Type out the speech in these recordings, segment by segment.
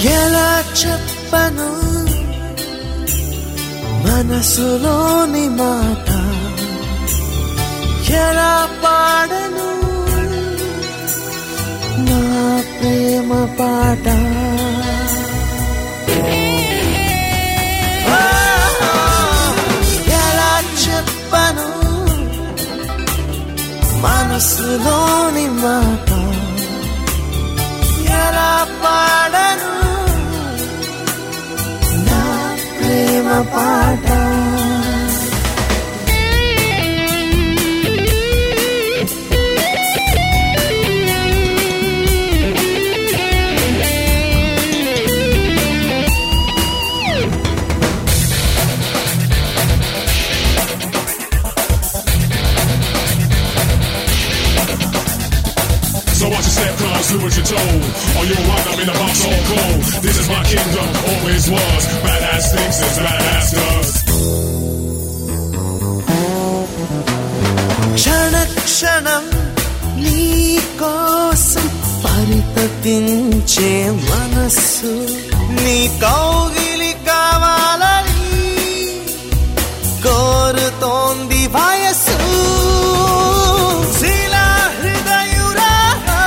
ఎలా చెప్పను మనసులోని మాట ఎలా పాడను నా ప్రేమ పాట ఆ, ఎలా చెప్పను మనసులోని మాట ఎలా పాడను నా ప్రేమ పాట So watch your step, cuz do what you're told. On your run, I'm in the box all cold. This is my kingdom, always was. Badass things is badass does. క్షణ క్షణం నీ కోసం పరితపించే మనస్సు నీ కౌగిలి కావాలని కోరుతోంది వయస్సు శిలా హృదయురాగా,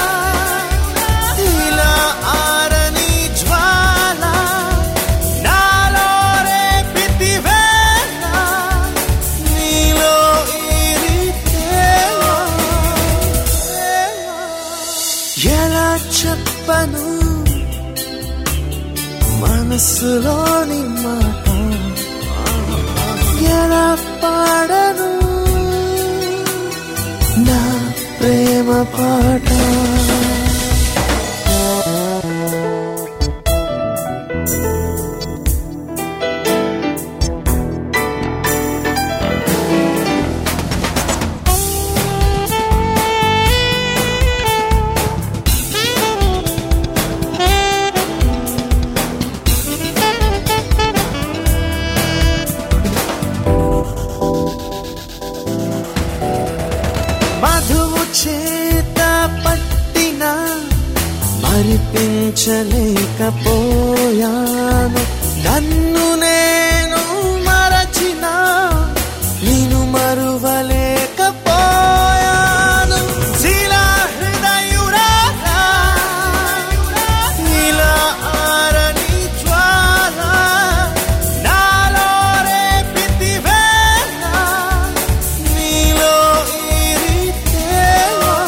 ఇలా ఆరని జ్వాల నాలో రేపితివేళ నీలో ఈరితేలా. ఎలా చెప్పను మనసులోని మాట ఎలా పాడను నా ప్రేమ పాట మధువు చేత పట్టిన మరిపించలేకపోయాను నన్ను నేను మరచిన నేను మరువలేకపోయాను శిలా హృదయురాగా, ఇలా ఆరని జ్వాల నాలో రేపితివేళ నీలో ఈరితేలా.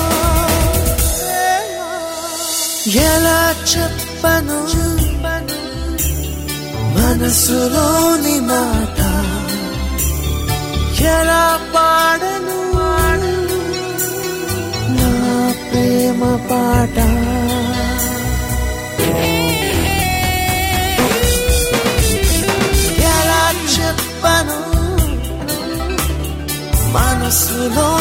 ఎలా చెప్పను మనసులోని మాట ఎలా పాడను నా ప్రేమ పాట ఎలా చెప్పను మనసులో